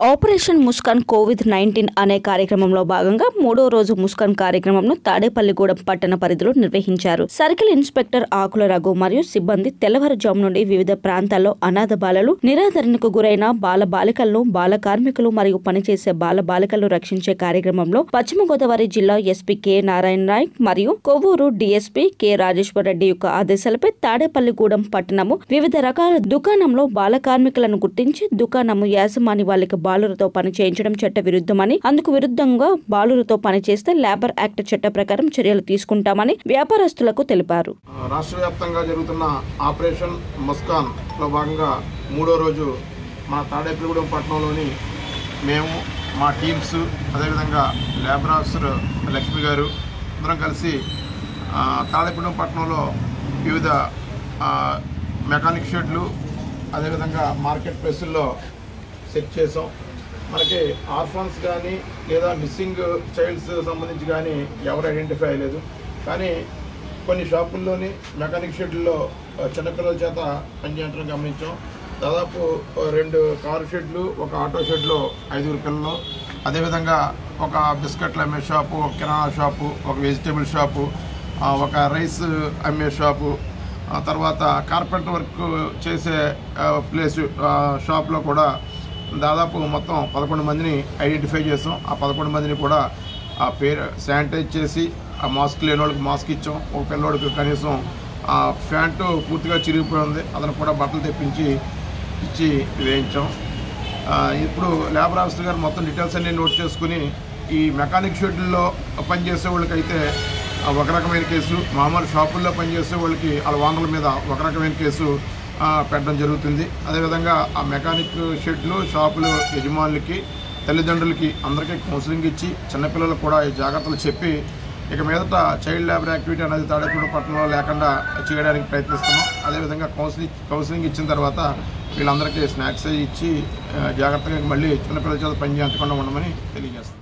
operation Muskan Covid nineteen అనే కార్యక్రమంలో భాగంగా మూడో రోజు ముస్కాన్ కార్యక్రమంను తాడేపల్లిగూడెం పట్టణ పరిధిలో నిర్వహించారు సర్కిల్ ఇన్స్పెక్టర్ ఆకుల రఘు మరియు సిబ్బంది తెల్లవారుజాము నుండి వివిధ ప్రాంతాల్లో అనాథ బాలలు నిరాదరణకు గురైన బాల బాలికలను బాల కార్మికులు మరియు పనిచేసే బాల బాలికలను రక్షించే కార్యక్రమంలో పశ్చిమ గోదావరి జిల్లా ఎస్పీ కె నారాయణ నాయక్ మరియు కొవ్వూరు డిఎస్పీ కె రాజేశ్వర రెడ్డి యొక్క ఆదేశాలపై తాడేపల్లిగూడెం పట్టణము వివిధ రకాల దుకాణంలో బాల కార్మికులను గుర్తించి దుకాణము యాజమాని వాళ్ళకి బాలులతో పని చేయించడం చట్ట విరుద్ధమని అందుకు విరుద్ధంగా బాలులతో పని చేస్తే లేబర్ యాక్ట్ చట్ట ప్రకారం చర్యలు తీసుకుంటామని వ్యాపారస్తులకు తెలిపారు రాష్ట్ర వ్యాప్తంగా జరుగుతున్న ఆపరేషన్ ముస్కాన్ లో భాగంగా మూడో రోజు మా తాడేపల్లిగూడెం పట్టణంలోని మేము మా టీమ్స్ అదేవిధంగా లేబర్ ఆఫీసర్ లక్ష్మి గారు అందరం కలిసి ఆ, తాడేపల్లిగూడెం పట్టణంలో వివిధ ఆ, మెకానిక్ షెడ్లు అదేవిధంగా మార్కెట్ ప్లేసుల్లో సెట్ చేసాం మనకి ఆర్ఫాన్స్ కానీ లేదా మిస్సింగ్ చైల్డ్స్ సంబంధించి కానీ ఎవరు ఐడెంటిఫై అయ్యలేదు కానీ కొన్ని షాపుల్లోని మెకానిక్ షెడ్లలో ఆ, చిన్నపిల్లల చేత పనిచేయడం గమనించాం దాదాపు ఆ, రెండు కారు షెడ్లు ఒక ఆటో షెడ్లో ఐదుగురు పిల్లలు అదేవిధంగా ఒక బిస్కెట్లు అమ్మే షాపు ఒక కిరాణా షాపు ఒక వెజిటేబుల్ షాపు ఆ, ఒక రైస్ అమ్మే షాపు ఆ తర్వాత కార్పెంటర్ వర్క్ చేసే ఆ, ప్లేస్ ఆ, షాప్లో కూడా దాదాపు మొత్తం పదకొండు మందిని ఐడెంటిఫై చేసాం ఆ పదకొండు మందిని కూడా ఆ పేరు శానిటైజ్ చేసి ఆ మాస్క్ లేని వాళ్ళకి మాస్క్ ఇచ్చాం ఒక పిల్లోడికి కనీసం ఆ ప్యాంటు పూర్తిగా చిరిగిపోయి ఉంది అతను కూడా బట్టలు తెప్పించి ఇచ్చి వేయించాం ఆ, ఇప్పుడు లేబర్ ఆఫీసర్ గారు మొత్తం డీటెయిల్స్ అన్ని నోట్ చేసుకుని ఈ మెకానిక్ షెడ్యూల్లో పనిచేసే వాళ్ళకైతే ఆ, ఒక రకమైన కేసు మామూలు షాపుల్లో పనిచేసే వాళ్ళకి వాళ్ళ ఓనర్ల మీద ఒక రకమైన కేసు ఆ, పెట్టడం జరుగుతుంది అదేవిధంగా ఆ మెకానిక్ షెడ్లు షాపులు యజమానులకి తల్లిదండ్రులకి అందరికీ కౌన్సిలింగ్ ఇచ్చి చిన్నపిల్లలకు కూడా ఈ జాగ్రత్తలు చెప్పి ఇక మీదట చైల్డ్ లేబర్ యాక్టివిటీ అనేది తాడేపూడి పట్టణంలో లేకుండా చేయడానికి ప్రయత్నిస్తున్నాం అదేవిధంగా కౌన్సిలింగ్ కౌన్సిలింగ్ ఇచ్చిన తర్వాత వీళ్ళందరికీ స్నాక్స్ ఇచ్చి ఆ, జాగ్రత్తగా మళ్ళీ చిన్నపిల్లల చేత పని చేయించకుండా ఉండమని తెలియజేస్తాం